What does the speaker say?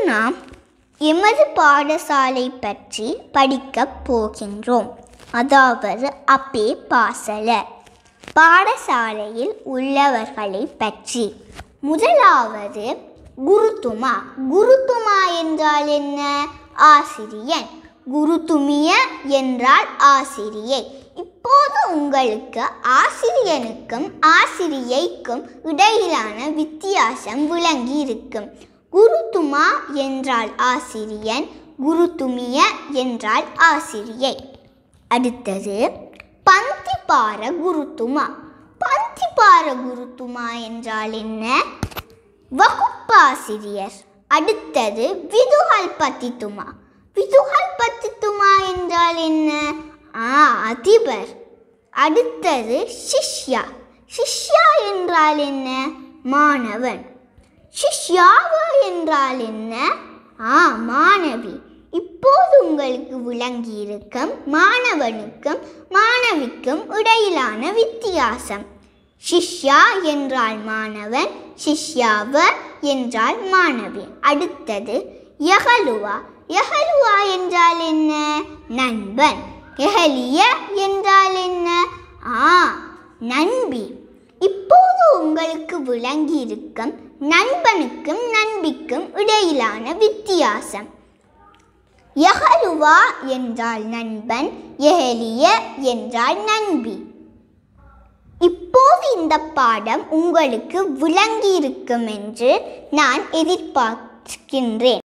நாம் எமது பாடசாலை பற்றி படிக்கப் போகின்றோம் அதாவது அப்பே பாசல பாடசாலையில் உள்ளவர்களை பற்றி முதலாவது குருத்துமா குருத்துமா என்றால் என்ன ஆசிரியன் குருத்துமிய என்றால் ஆசிரியை இப்போது உங்களுக்கு ஆசிரியனுக்கும் ஆசிரியைக்கும் இடையிலான வித்தியாசம் விளங்கி இருக்கும் குருத்துமா என்றால் ஆசிரியன் குருத்துமிய என்றால் ஆசிரியை அடுத்தது பந்திபார குருத்துமா பந்திபார குருத்துமா என்றால் என்ன வகுப்பாசிரியர் அடுத்தது விதுகல் பத்தித்துமா விதுகல் பத்தித்துமா என்றால் என்ன ஆ அதிபர் அடுத்தது சிஷ்யா சிஷ்யா என்றால் என்ன மாணவன் சிஷ்யாவா என்றால் என்ன ஆ மாணவி இப்போது உங்களுக்கு விளங்கி இருக்கும் மாணவனுக்கும் மாணவிக்கும் இடையிலான வித்தியாசம் சிஷ்யா என்றால் மாணவன் சிஷ்யாவ என்றால் மாணவி அடுத்தது யகலுவா யகலுவா என்றால் என்ன நண்பன் எஹலிய என்றால் என்ன ஆ நண்பி இப்போது உங்களுக்கு விளங்கி இருக்கும் நண்பனுக்கும் நண்பிக்கும் இடையிலான வித்தியாசம் யஹலுவா என்றால் நண்பன் எஹலிய என்றால் நண்பி இப்போது இந்த பாடம் உங்களுக்கு விளங்கி இருக்கும் என்று நான் எதிர்பார்க்கின்றேன்